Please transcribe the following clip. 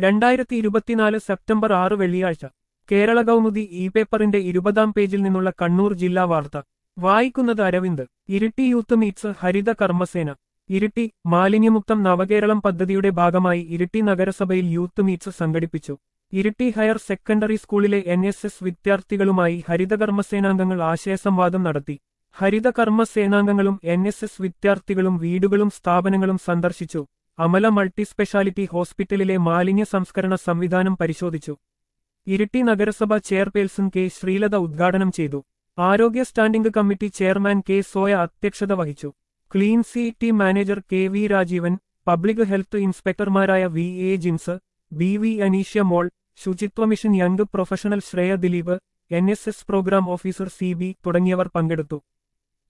രണ്ടായിരത്തി ഇരുപത്തിനാല് സെപ്റ്റംബർ ആറ് വെള്ളിയാഴ്ച കേരള കൗമുദി ഇ പേപ്പറിന്റെ ഇരുപതാം പേജിൽ നിന്നുള്ള കണ്ണൂർ ജില്ലാ വാർത്ത വായിക്കുന്നത് അരവിന്ദ് ഇരിട്ടി യൂത്ത് മീറ്റ്സ് ഹരിത കർമ്മസേന ഇരിട്ടി മാലിന്യമുക്തം നവകേരളം പദ്ധതിയുടെ ഭാഗമായി ഇരിട്ടി നഗരസഭയിൽ യൂത്ത് മീറ്റ്സ് സംഘടിപ്പിച്ചു ഇരിട്ടി ഹയർ സെക്കൻഡറി സ്കൂളിലെ എൻ എസ് എസ് വിദ്യാർത്ഥികളുമായി ഹരിതകർമ്മസേനാംഗങ്ങൾ ആശയസംവാദം നടത്തി ഹരിതകർമ്മസേനാംഗങ്ങളും എൻ എസ് എസ് വിദ്യാർത്ഥികളും വീടുകളും സ്ഥാപനങ്ങളും സന്ദർശിച്ചു അമല മൾട്ടി സ്പെഷ്യാലിറ്റി ഹോസ്പിറ്റലിലെ മാലിന്യ സംസ്കരണ സംവിധാനം പരിശോധിച്ചു ഇരിട്ടി നഗരസഭ ചെയർപേഴ്സൺ കെ ശ്രീലത ഉദ്ഘാടനം ചെയ്തു ആരോഗ്യ standing committee chairman K Soya അധ്യക്ഷത വഹിച്ചു clean C T manager K V Rajeevan public health ഇൻസ്പെക്ടർമാരായ V A Jins B V Aneeshya Mol Suchitwa mission young professional Sreya Dileep N S S programme officer C B തുടങ്ങിയവർ പങ്കെടുത്തു